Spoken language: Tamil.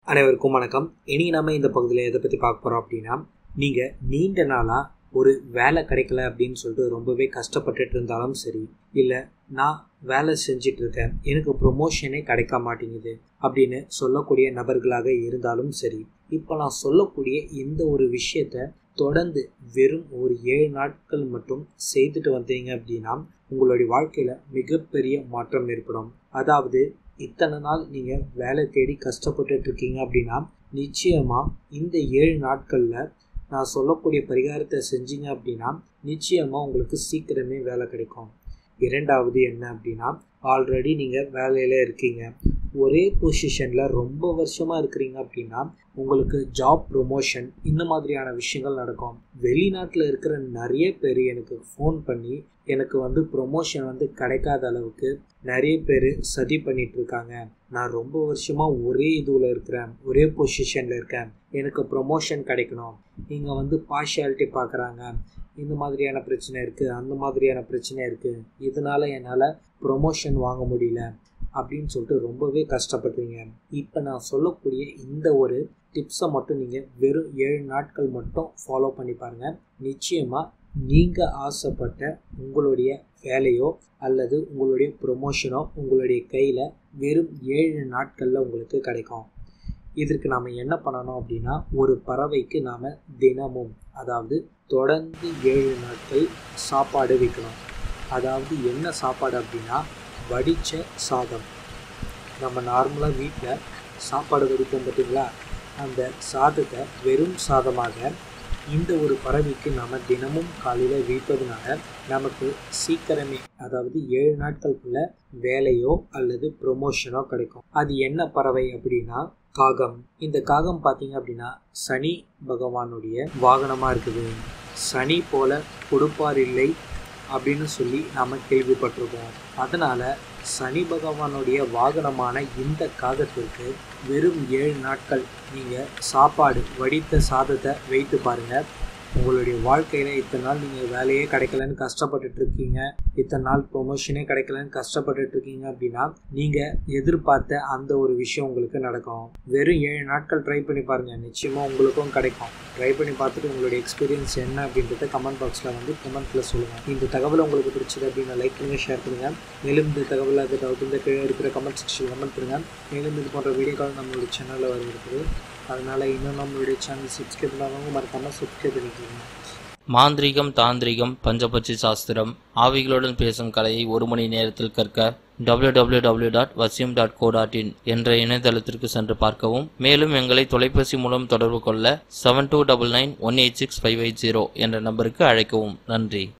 அனைவருக்கும் வணக்கம் இனி நம்ம இந்த பகுதியில் எதை பற்றி பார்க்க போகிறோம் அப்படின்னா நீங்கள் நீண்ட நாளாக ஒரு வேலை கிடைக்கல அப்படின்னு சொல்லிட்டு ரொம்பவே கஷ்டப்பட்டுட்டு இருந்தாலும் சரி இல்லை நான் வேலை செஞ்சிட்டு இருக்கேன் எனக்கு ப்ரொமோஷனே கிடைக்க மாட்டேங்குது அப்படின்னு சொல்லக்கூடிய நபர்களாக இருந்தாலும் சரி இப்போ நான் சொல்லக்கூடிய இந்த ஒரு விஷயத்த தொடர்ந்து வெறும் ஒரு ஏழு நாட்கள் மட்டும் செய்துட்டு வந்தீங்க அப்படின்னா உங்களுடைய வாழ்க்கையில் மிகப்பெரிய மாற்றம் ஏற்படும் அதாவது இத்தனை நாள் நீங்கள் வேலை தேடி கஷ்டப்பட்டுட்டு இருக்கீங்க அப்படின்னா நிச்சயமாக இந்த ஏழு நாட்களில் நான் சொல்லக்கூடிய பரிகாரத்தை செஞ்சீங்க அப்படின்னா நிச்சயமாக உங்களுக்கு சீக்கிரமே வேலை கிடைக்கும் இரண்டாவது என்ன அப்படின்னா ஆல்ரெடி நீங்கள் வேலையில் இருக்கீங்க ஒரே பொசிஷனில் ரொம்ப வருஷமாக இருக்கிறீங்க அப்படின்னா உங்களுக்கு ஜாப் ப்ரொமோஷன் இந்த மாதிரியான விஷயங்கள் நடக்கும் வெளிநாட்டில் இருக்கிற நிறைய பேர் எனக்கு ஃபோன் பண்ணி எனக்கு வந்து ப்ரொமோஷன் வந்து கிடைக்காத அளவுக்கு நிறைய பேர் சதி பண்ணிட்டு இருக்காங்க நான் ரொம்ப வருஷமாக ஒரே இதுவில் இருக்கிறேன் ஒரே பொசிஷனில் இருக்கேன் எனக்கு ப்ரொமோஷன் கிடைக்கணும் இங்கே வந்து பார்ஷியாலிட்டி பார்க்குறாங்க இந்த மாதிரியான பிரச்சனை இருக்குது அந்த மாதிரியான பிரச்சனை இருக்குது இதனால் என்னால் ப்ரொமோஷன் வாங்க முடியல அப்படின்னு சொல்லிட்டு ரொம்பவே கஷ்டப்படுறீங்க இப்போ நான் சொல்லக்கூடிய இந்த ஒரு டிப்ஸை மட்டும் நீங்கள் வெறும் ஏழு நாட்கள் மட்டும் ஃபாலோ பண்ணி பாருங்கள் நிச்சயமாக நீங்கள் ஆசைப்பட்ட உங்களுடைய வேலையோ அல்லது உங்களுடைய ப்ரொமோஷனோ உங்களுடைய கையில் வெறும் ஏழு நாட்களில் உங்களுக்கு கிடைக்கும் இதற்கு நாம் என்ன பண்ணணும் அப்படின்னா ஒரு பறவைக்கு நாம் தினமும் அதாவது தொடர்ந்து ஏழு நாட்கள் சாப்பாடு வைக்கணும் அதாவது என்ன சாப்பாடு அப்படின்னா வடித்த சாதம் நம்ம நார்மலாக வீட்டில் சாப்பாடு வடிப்போம் பார்த்தீங்களா அந்த சாதத்தை வெறும் சாதமாக இந்த ஒரு பறவைக்கு நம்ம தினமும் காலையில் வைப்பதுனால நமக்கு சீக்கிரமே அதாவது ஏழு நாட்களுக்குள்ள வேலையோ அல்லது ப்ரொமோஷனோ கிடைக்கும் அது என்ன பறவை அப்படின்னா காகம் இந்த காகம் பார்த்தீங்க அப்படின்னா சனி பகவானுடைய வாகனமாக இருக்குது சனி போல கொடுப்பார் இல்லை அப்படின்னு சொல்லி நாம் கேள்விப்பட்டிருக்கோம் அதனால் சனி பகவானுடைய வாகனமான இந்த காகத்திற்கு வெறும் ஏழு நாட்கள் நீங்கள் சாப்பாடு வடித்த சாதத்தை வைத்து பாருங்கள் உங்களுடைய வாழ்க்கையில் இத்தனை நாள் நீங்கள் வேலையே கிடைக்கலன்னு கஷ்டப்பட்டுட்டு இருக்கீங்க இத்தனை நாள் ப்ரொமோஷனே கிடைக்கலன்னு கஷ்டப்பட்டுட்டு இருக்கீங்க அப்படின்னா நீங்கள் எதிர்பார்த்த அந்த ஒரு விஷயம் உங்களுக்கு நடக்கும் வெறும் ஏழு நாட்கள் ட்ரை பண்ணி பாருங்கள் நிச்சயமாக உங்களுக்கும் கிடைக்கும் ட்ரை பண்ணி பார்த்துட்டு உங்களுடைய எக்ஸ்பீரியன்ஸ் என்ன அப்படின்றத கமெண்ட் பாக்ஸில் வந்து கமெண்ட்டில் சொல்லுங்கள் இந்த தகவல் உங்களுக்கு பிடிச்சது அப்படின்னு லைக் பண்ணுங்கள் ஷேர் பண்ணுங்கள் மேலும் இந்த தகவல் அது டவுட் இந்த கீழே இருக்கிற கமெண்ட் செக்ஷன் கமெண்ட் பண்ணுங்கள் மேலும் இது போன்ற வீடியோக்கள் நம்மளுடைய சேனலில் வர இருக்குது அதனால் இன்னும் நம்மளுடைய சேனல் சப்ஸ்கிரைப் பண்ணாதவங்க மறக்காமல் சப்ஸ்கிரைப் பண்ணிக்கோங்க மாந்திரீகம் தாந்திரிகம் பஞ்சபட்சி சாஸ்திரம் ஆவிகளுடன் பேசும் கலையை ஒரு மணி நேரத்தில் கற்க www.vasyam.co.in டாட் வசியம் டாட் கோ டாட் இன் என்ற இணையதளத்திற்கு சென்று பார்க்கவும் மேலும் எங்களை தொலைபேசி மூலம் தொடர்பு கொள்ள seven two double nine one eight six five eight zero என்ற நம்பருக்கு அழைக்கவும் நன்றி